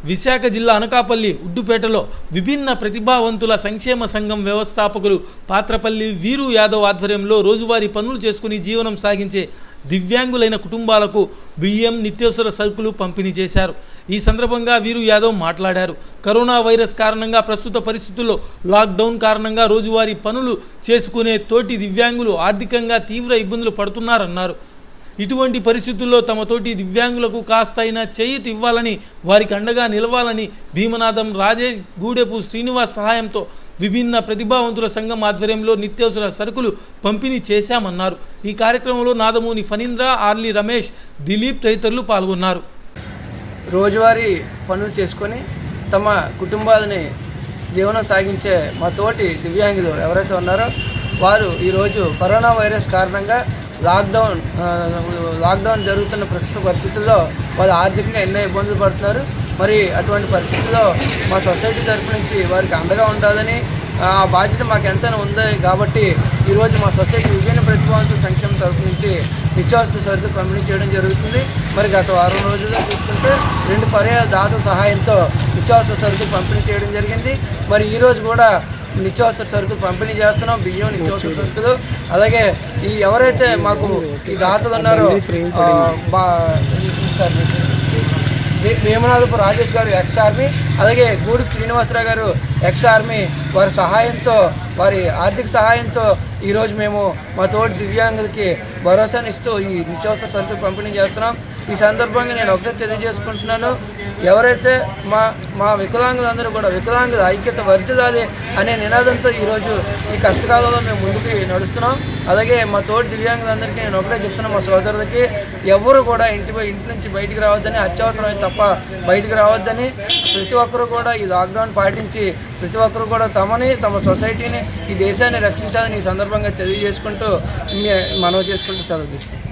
విశాఖ జిల్లా అనకాపల్లి ఉడ్డుపేటలో విభిన్న ప్రతిభావంతుల సంక్షేమ సంఘం వ్యవస్థాపకులు పాత్రపల్లి వీరు యాదవ్ ఆధ్వర్యంలో రోజువారీ పనులు చేసుకుని జీవనం సాగించే దివ్యాంగులైన కుటుంబాలకు బియ్యం నిత్యావసర సరుకులు పంపిణీ చేశారు ఈ సందర్భంగా వీరు యాదవ్ మాట్లాడారు కరోనా వైరస్ కారణంగా ప్రస్తుత పరిస్థితుల్లో లాక్డౌన్ కారణంగా రోజువారీ పనులు చేసుకునే తోటి దివ్యాంగులు ఆర్థికంగా తీవ్ర ఇబ్బందులు పడుతున్నారన్నారు ఇటువంటి పరిస్థితుల్లో తమ తోటి దివ్యాంగులకు కాస్తైనా చేయూత ఇవ్వాలని వారికి అండగా నిలవాలని భీమనాథం రాజేష్ గూడెపు శ్రీనివాస్ సహాయంతో విభిన్న ప్రతిభావంతుల సంఘం ఆధ్వర్యంలో నిత్యావసర సరుకులు పంపిణీ చేశామన్నారు ఈ కార్యక్రమంలో నాదమూని ఫణీంద్ర ఆర్లీ రమేష్ దిలీప్ తదితరులు పాల్గొన్నారు రోజువారీ పనులు చేసుకొని తమ కుటుంబాలని జీవనం సాగించే మా తోటి దివ్యాంగులు ఎవరైతే ఉన్నారో వారు ఈరోజు కరోనా వైరస్ కారణంగా లాక్డౌన్ ఆ, లాక్డౌన్ జరుగుతున్న ప్రస్తుత పరిస్థితుల్లో వాళ్ళు ఆర్థికంగా ఎన్నో ఇబ్బందులు పడుతున్నారు మరి అటువంటి పరిస్థితుల్లో మా సొసైటీ తరపు నుంచి వారికి అండగా ఉండాలని ఆ బాధ్యత మాకు ఎంతైనా ఉంది కాబట్టి ఈరోజు మా సొసైటీ విభిన్న ప్రతిభావంతుల సంక్షేమ తరపు నుంచి నిత్యావసర సరుకులు పంపిణీ చేయడం జరుగుతుంది మరి గత వారం రోజుల్లో చూసుకుంటే రెండు పర్యాయ దాతల సహాయంతో నిత్యావసర సరుకులు పంపిణీ చేయడం జరిగింది మరి ఈరోజు కూడా నిత్యావసర సరుకులు పంపిణీ చేస్తున్నాం బియ్యం నిత్యావసర సరుకులు అలాగే ఈ ఎవరైతే మాకు ఈ దాతలు ఉన్నారో ఆ, బా సార్ వే- వేమనాథపు రాజేష్ గారు ఎక్స్ ఆర్మీ అలాగే గూడి శ్రీనివాసరావు గారు ఎక్స్ ఆర్మీ వారి సహాయంతో వారి ఆర్థిక సహాయంతో ఈరోజు మేము మా తోటి దివ్యాంగులకి భరోసానిస్తూ ఈ నిత్యావసర సరుకులు పంపిణీ చేస్తున్నాం ఈ సందర్భంగా నేను ఒకటే తెలియజేసుకుంటున్నాను ఎవరైతే మా మా వికలాంగులందరూ కూడా వికలాంగుల ఐక్యత వర్ధిల్లాలి అనే నినాదంతో ఈరోజు ఈ కష్టకాలంలో మేము ముందుకు నడుస్తున్నాం అలాగే మా తోటి దివ్యాంగులందరికీ నేను ఒకటే చెప్తున్నాను మా సోదరులకి ఎవరు కూడా ఇంటి బయ- ఇంటి నుంచి బయటికి రావద్దని అత్యవసరమైన తప్ప బయటికి రావద్దని ప్రతి ఒక్కరూ కూడా ఈ లాక్డౌన్ పాటించి ప్రతి ఒక్కరూ కూడా తమని తమ సొసైటీని ఈ దేశాన్ని రక్షించాలని ఈ సందర్భంగా తెలియజేసుకుంటూ మీ- మనవి చేసుకుంటూ సెలవు తీసుకుంటాం